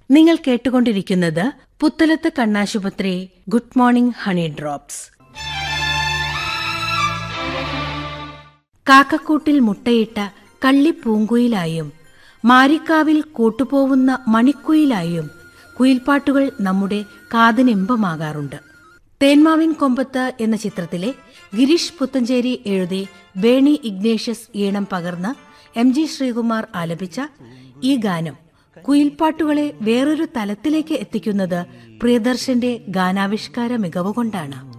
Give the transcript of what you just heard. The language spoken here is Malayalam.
നിങ്ങൾ കേട്ടുകൊണ്ടിരിക്കുന്നത് പുത്തലത്ത് കണ്ണാശുപത്രി ഗുഡ് മോർണിംഗ് ഹണി ഡ്രോപ്സ് കാക്കക്കൂട്ടിൽ മുട്ടയിട്ട കള്ളിപ്പൂങ്കുയിലായും മാരിക്കാവിൽ കൂട്ടുപോവുന്ന മണിക്കുയിലായും കുയിൽപ്പാട്ടുകൾ നമ്മുടെ കാതിനിമ്പമാകാറുണ്ട് തേന്മാവിൻ കൊമ്പത്ത് എന്ന ചിത്രത്തിലെ ഗിരീഷ് പുത്തഞ്ചേരി എഴുതി ബേണി ഇഗ്നേഷ്യസ് ഈണം പകർന്ന് എം ജി ശ്രീകുമാർ ആലപിച്ച ഈ ഗാനം കുയിൽപ്പാട്ടുകളെ വേറൊരു തലത്തിലേക്ക് എത്തിക്കുന്നത് പ്രിയദർശന്റെ ഗാനാവിഷ്കാര മികവുകൊണ്ടാണ്